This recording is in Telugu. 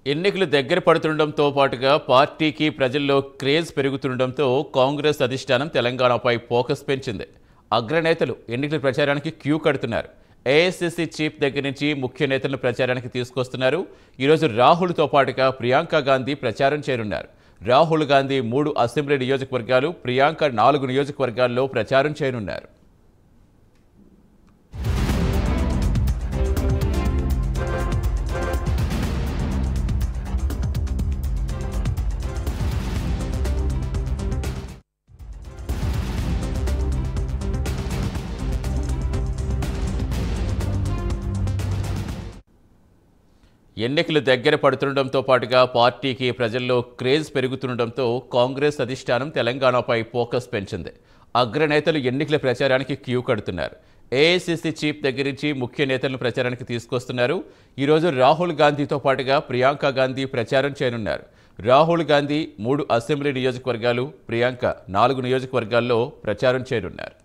ఎన్నికలు దగ్గర పడుతుండటంతో పాటుగా పార్టీకి ప్రజల్లో క్రేజ్ పెరుగుతుండటంతో కాంగ్రెస్ అధిష్టానం తెలంగాణపై ఫోకస్ పెంచింది అగ్రనేతలు ఎన్నికల ప్రచారానికి క్యూ కడుతున్నారు ఏఐసిసి చీఫ్ దగ్గర నుంచి ముఖ్య నేతలను ప్రచారానికి తీసుకొస్తున్నారు ఈరోజు రాహుల్తో పాటుగా ప్రియాంక గాంధీ ప్రచారం చేరున్నారు రాహుల్ గాంధీ మూడు అసెంబ్లీ నియోజకవర్గాలు ప్రియాంక నాలుగు నియోజకవర్గాల్లో ప్రచారం చేయనున్నారు ఎన్నికలు దగ్గర పడుతుండటంతో పాటుగా పార్టీకి ప్రజల్లో క్రేజ్ పెరుగుతుండటంతో కాంగ్రెస్ అధిష్టానం తెలంగాణపై ఫోకస్ పెంచింది అగ్రనేతలు ఎన్నికల ప్రచారానికి క్యూ కడుతున్నారు ఏఐసిసి చీఫ్ దగ్గర నుంచి ముఖ్య నేతలను ప్రచారానికి తీసుకొస్తున్నారు ఈరోజు రాహుల్ గాంధీతో పాటుగా ప్రియాంక గాంధీ ప్రచారం చేయనున్నారు రాహుల్ గాంధీ మూడు అసెంబ్లీ నియోజకవర్గాలు ప్రియాంక నాలుగు నియోజకవర్గాల్లో ప్రచారం చేయనున్నారు